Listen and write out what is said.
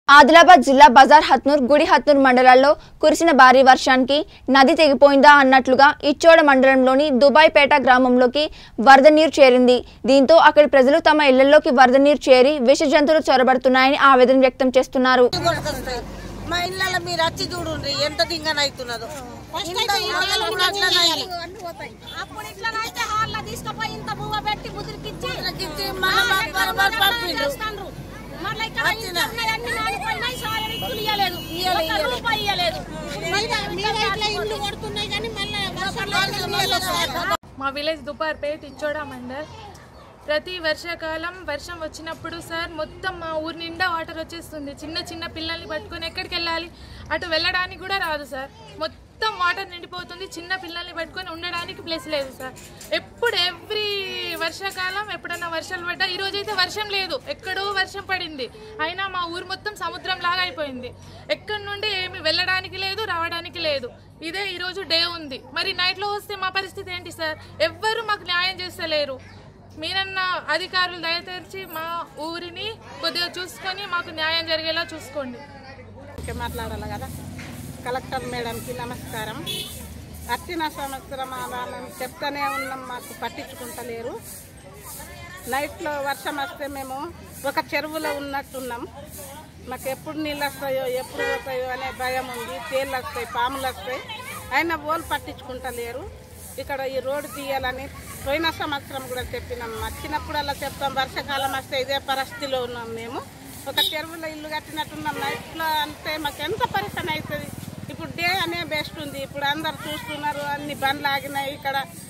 ఆదిలాబాద్ జిల్లా బజార్ హత్నూర్ గుడి హత్నూర్ మండలాల్లో కురిసిన భారీ వర్షానికి నది తెగిపోయిందా అన్నట్లుగా ఇచ్చోడ మండలంలోని దుబాయ్పేట గ్రామంలోకి వరద నీరు చేరింది దీంతో అక్కడి ప్రజలు తమ ఇళ్లలోకి వరద నీరు చేరి విష జంతువులు చొరబడుతున్నాయని ఆవేదన వ్యక్తం చేస్తున్నారు కొడుకొస్తాయి. మా ఇళ్ళలో మీరు వచ్చి చూడండి ఎంత దింగనవుతున్నదో ఇంత ఇళ్ళలో కూడా అట్లనే అయ్యి. అప్పుడు ఇట్లనైతే హాల్ల తీసుకుపోయి ఇంత బువ్వ పెట్టి ముదిరికిచ్చి ఇచ్చి మళ్ళా మాకు బరాబర్ పంపిండ్రు. చేస్తాండ్రు. మళ్ళా ఇక్కడ వచ్చిన. ఇంట్లో ఉన్నదన్నీ నానిపోయినాయి, సారే రిక్కులు ఇయ్యలేదు. ఇయ్యలే, ఒక్క ఇయ్యలే. రూపాయి ఇయ్యలేదు. మా విలేజ్ దుపార్పేట్ ఇచ్చోడా మండల్ ప్రతి వర్షాకాలం వర్షం వచ్చినప్పుడు సార్ మొత్తం మా ఊరి నిండా వాటర్ వచ్చేస్తుంది చిన్న చిన్న పిల్లల్ని పట్టుకొని ఎక్కడికి వెళ్ళాలి అటు వెళ్ళడానికి కూడా రాదు సార్ మొత్తం వాటర్ నిండిపోతుంది చిన్న పిల్లల్ని పట్టుకొని ఉండడానికి ప్లేస్ లేదు సార్ ఎప్పుడు ఎవ్రీ వర్షాకాలం ఎప్పుడన్నా వర్షాలు పడ్డా ఈ రోజైతే వర్షం లేదు ఎక్కడో వర్షం పడింది అయినా మా ఊరు మొత్తం సముద్రం లాగా అయిపోయింది ఎక్కడి నుండి ఏమి వెళ్ళడానికి లేదు రావడానికి లేదు ఇదే ఈరోజు డే ఉంది మరి నైట్లో వస్తే మా పరిస్థితి ఏంటి సార్ ఎవ్వరు మాకు న్యాయం చేస్తలేరు మీరన్న అధికారులు దయతెరిచి మా ఊరిని కొద్దిగా చూసుకొని మాకు న్యాయం జరిగేలా చూసుకోండి ఓకే మాట్లాడాలి కదా కలెక్టర్ మేడంకి నమస్కారం వచ్చిన సంవత్సరం అలా మేము చెప్తానే ఉన్నాం మాకు పట్టించుకుంటలేరు నైట్లో వర్షం వస్తే మేము ఒక చెరువులో ఉన్నట్టున్నాం మాకు ఎప్పుడు నీళ్ళు వస్తాయో ఎప్పుడు పోతాయో అనే భయం ఉంది తేళ్ళు వస్తాయి పాములు వస్తాయి అయినా వాళ్ళు పట్టించుకుంటలేరు ఇక్కడ ఈ రోడ్డు తీయాలని పోయిన సంవత్సరం కూడా చెప్పినాం వచ్చినప్పుడు అలా చెప్తాం వర్షాకాలం వస్తే ఇదే పరిస్థితిలో ఉన్నాం మేము ఒక చెరువులో ఇల్లు కట్టినట్టున్నాం నైట్లో అంటే మాకు ఎంత పరిశ్రమ అవుతుంది ఇప్పుడు డే అనే బెస్ట్ ఉంది ఇప్పుడు అందరు చూస్తున్నారు అన్ని బండ్లు ఆగినాయి ఇక్కడ